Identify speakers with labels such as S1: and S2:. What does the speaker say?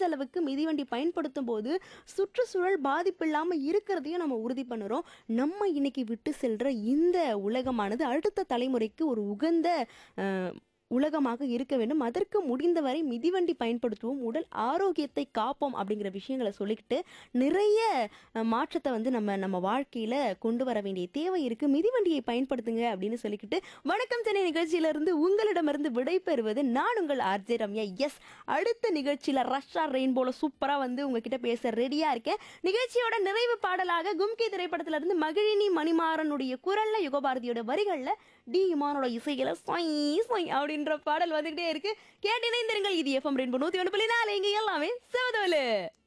S1: அளவுக்கு மிதிவண்டி பயன்படுத்தும் போது சுற்றுச்சூழல் பாதிப்பு இல்லாமல் இருக்கிறதையும் நம்ம உறுதி பண்ணுறோம் நம்ம இன்னைக்கு விட்டு செல்ற இந்த உலகமானது அடுத்த தலைமுறைக்கு ஒரு உகந்த அஹ், உலகமாக இருக்க வேண்டும் அதற்கு முடிந்தவரை மிதிவண்டி பயன்படுத்துவோம் உடல் ஆரோக்கியத்தை காப்போம் அப்படிங்கிற விஷயங்களை சொல்லிக்கிட்டு நிறைய அஹ், மாற்றத்தை வந்து நம்ம நம்ம வாழ்க்கையில கொண்டு வர வேண்டிய தேவை இருக்கு மிதிவண்டியை பயன்படுத்துங்க அப்படின்னு சொல்லிக்கிட்டு வணக்கம் சென்னை நிகழ்ச்சியிலிருந்து உங்களிடமிருந்து விடைபெறுவது நான் உங்கள் ஆர்ஜே ரம்யா எஸ் அடுத்த நிகழ்ச்சியில ரஷ்ஷா ரெயின்போல சூப்பரா வந்து உங்ககிட்ட பேச ரெடியா இருக்கேன் நிகழ்ச்சியோட நிறைவு பாடலாக கும்கி திரைப்படத்துல இருந்து மகிழினி மணிமாறனுடைய குரல்ல யுகபாரதியோட வரிகள்ல டி இமானோட இசையில சொய் சொய் அப்படின்ற பாடல் வந்துகிட்டே இருக்கு கேட்டு இணைந்திருங்கள் இது எஃப்எம் ரெண்டு நூத்தி ஒன்று புள்ளி நாலு இங்க எல்லாமே செவதோலு